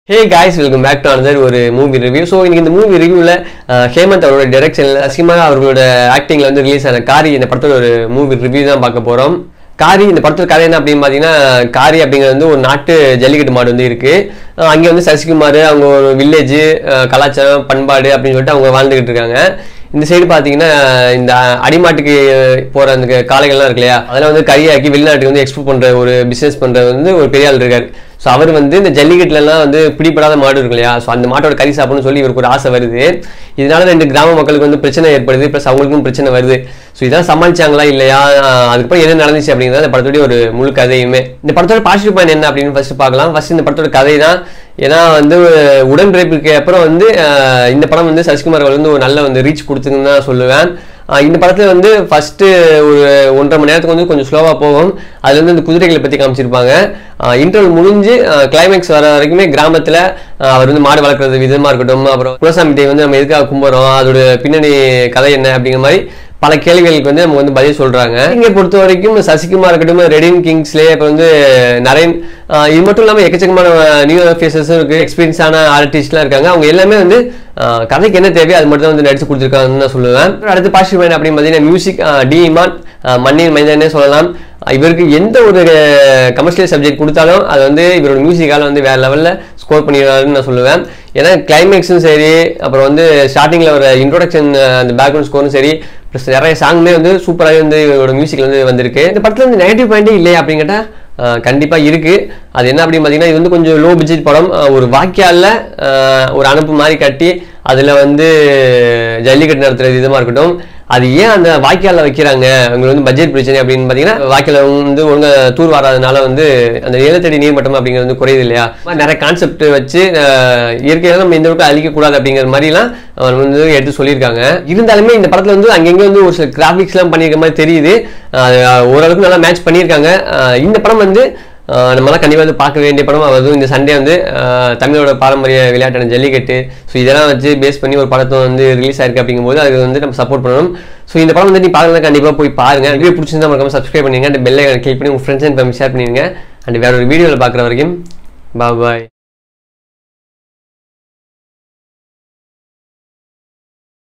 hey guys welcome back to another ஒரு movie review so இன்னைக்கு இந்த மூவி ரிவ்யூவில் ஹேமந்த் அவரோட டைரக்ஷனில் அசிமா அவர்களோட ஆக்டிங்கில் வந்து ரிலீஸ் ஆன காரி இந்த படத்தோட ஒரு மூவி ரிவ்யூ தான் பார்க்க போகிறோம் காரி இந்த படத்தோட கதை என்ன அப்படின்னு பார்த்தீங்கன்னா காரி அப்படிங்கிறது வந்து ஒரு நாட்டு ஜல்லிக்கட்டு மாடு வந்து இருக்குது அங்கே வந்து சசிகுமார் அவங்க ஒரு வில்லேஜ் கலாச்சாரம் பண்பாடு அப்படின்னு சொல்லிட்டு அவங்க வாழ்ந்துக்கிட்டு இருக்காங்க இந்த சைடு பார்த்தீங்கன்னா இந்த அடிமாட்டுக்கு போகிற அந்த காளைகள்லாம் இருக்கு இல்லையா அதெல்லாம் வந்து கறியாக்கி வெளிநாட்டுக்கு வந்து எக்ஸ்போர்ட் பண்ணுற ஒரு பிஸ்னஸ் பண்ணுற வந்து ஒரு பெரிய ஆள் இருக்காரு ஸோ அவர் வந்து இந்த ஜல்லிக்கட்டுலலாம் வந்து பிடிபடாத மாடு இருக்கு இல்லையா ஸோ அந்த மாட்டோட கறி சாப்பிடணும்னு சொல்லி இவருக்கு ஒரு ஆசை வருது இதனால ரெண்டு கிராம மக்களுக்கு வந்து பிரச்சனை ஏற்படுது ப்ளஸ் அவங்களுக்கும் பிரச்சனை வருது ஸோ இதான் சமாளிச்சாங்களா இல்லையா ஆஹ் அதுக்கப்புறம் என்ன நடந்துச்சு அப்படிங்கிறது அந்த படத்தோட ஒரு முழு கதையுமே இந்த படத்தோட பாசிட்டிவ் பாயிண்ட் என்ன அப்படின்னு ஃபர்ஸ்ட் பார்க்கலாம் ஃபர்ஸ்ட் இந்த படத்தோட கதை தான் ஏன்னா வந்து உடன்பிறப்புக்கு அப்புறம் வந்து ஆஹ் இந்த படம் வந்து சசிகுமார் அவர்கள் வந்து ஒரு நல்ல வந்து ரீச் கொடுத்துங்கன்னு தான் சொல்லுவேன் ஆஹ் இந்த படத்தில் வந்து ஃபஸ்ட்டு ஒரு ஒன்றரை மணி நேரத்துக்கு வந்து கொஞ்சம் ஸ்லோவாக போகும் அதுல இருந்து இந்த குதிரைகளை பற்றி காமிச்சிருப்பாங்க இன்டர்வல் முடிஞ்சு கிளைமேக்ஸ் வர வரைக்குமே கிராமத்தில் அவர் வந்து மாடு வளர்க்குறது விதமாக இருக்கட்டும் அப்புறம் குலசாமி தேவி வந்து நம்ம எதுக்காக கும்பிட்றோம் அதோட பின்னணி கதை என்ன அப்படிங்கிற மாதிரி பல கேள்விகளுக்கு வந்து நம்ம வந்து பதில் சொல்றாங்க இங்க பொறுத்த வரைக்கும் சசிகுமார் இருக்கட்டும் ரெடின் கிங்ஸ்லே இப்போ வந்து நரேன் ஆஹ் இது மட்டும் இல்லாமல் எக்கச்சக்கமான நியூ ஃபேஸஸும் இருக்கு எக்ஸ்பீரியன்ஸான ஆர்டிஸ்ட்லாம் இருக்காங்க அவங்க எல்லாமே வந்து ஆஹ் கதைக்கு என்ன தேவையோ அது மட்டும் தான் வந்து நடிச்சு கொடுத்துருக்காங்கன்னு நான் சொல்லுவேன் அடுத்து பாசிட்டிவ் பாயிண்ட் அப்படின்னு பார்த்தீங்கன்னா மியூசிக் டி இமான் மண்ணின் மைதானே சொல்லலாம் இவருக்கு எந்த ஒரு கமர்ஷியல் சப்ஜெக்ட் கொடுத்தாலும் அது வந்து இவரோட மியூசிக்கால வந்து வேற லெவலில் ஸ்கோர் பண்ணிடுறாருன்னு நான் சொல்லுவேன் ஏன்னா கிளைமேக்ஸும் சரி அப்புறம் வந்து ஸ்டார்டிங்கில் ஒரு இன்ட்ரோடக்ஷன் அந்த பேக்ரவுண்ட் ஸ்கோரும் சரி ப்ளஸ் நிறைய சாங்குமே வந்து சூப்பராகவே வந்து இவரோட மியூசிக்கில் வந்து வந்திருக்கு இந்த படத்தில் வந்து நெகட்டிவ் பாயிண்டே இல்லையா அப்படின்னு கேட்டால் கண்டிப்பாக இருக்குது அது என்ன அப்படின்னு பார்த்தீங்கன்னா இது வந்து கொஞ்சம் லோ பட்ஜெட் படம் ஆஹ் ஒரு வாக்கியாலில் ஒரு அனுப்பு மாதிரி கட்டி அதில் வந்து ஜல்லிக்கட்டு நடத்துகிற விதமாக இருக்கட்டும் அது ஏன் அந்த வாய்க்காலில் வைக்கிறாங்க அவங்களுக்கு வந்து பட்ஜெட் பிரச்சனை அப்படின்னு பார்த்தீங்கன்னா வாய்க்கால வந்து ஒழுங்காக தூர் வராதனால வந்து அந்த நிலத்தடி நீர்மட்டம் அப்படிங்கிறது வந்து குறையுது இல்லையா நிறைய கான்செப்ட் வச்சு அஹ், இயற்கையில நம்ம இந்த அளவுக்கு அழிக்கக்கூடாது அப்படிங்கிற மாதிரிலாம் அவர் வந்து எடுத்து சொல்லியிருக்காங்க இருந்தாலுமே இந்த படத்தில் வந்து அங்கங்கே வந்து ஒரு சில கிராஃபிக்ஸ்லாம் பண்ணியிருக்க மாதிரி தெரியுது அது ஓரளவுக்கு நல்லா மேட்ச் பண்ணியிருக்காங்க அஹ், இந்த படம் வந்து ஆஹ் நம்மளாம் கண்டிப்பாக வந்து பார்க்க வேண்டிய படம் அதுவும் இந்த சண்டே வந்து ஆஹ் தமிழோட பாரம்பரிய விளையாட்டான ஜல்லிக்கட்டு ஸோ இதெல்லாம் வச்சு பேஸ் பண்ணி ஒரு படத்தை வந்து ரிலீஸ் ஆயிருக்கு அப்படிங்கும்போது அதுக்கு வந்து நம்ம சப்போர்ட் பண்ணணும் ஸோ இந்த படம் வந்து நீ பார்க்கலாம் கண்டிப்பாக போய் பாருங்க வீடியோ பிடிச்சிருந்தா மறக்காம சப்ஸ்கிரைப் பண்ணுங்க அந்த பெல்லை கிளிக் பண்ணி உங்கள் ஃப்ரெண்ட்ஸ் அண்ட் ஃபேமிலி ஷேர் பண்ணிடுங்க அண்ட் வேற ஒரு வீடியோவில் பார்க்குற வரைக்கும் பாய்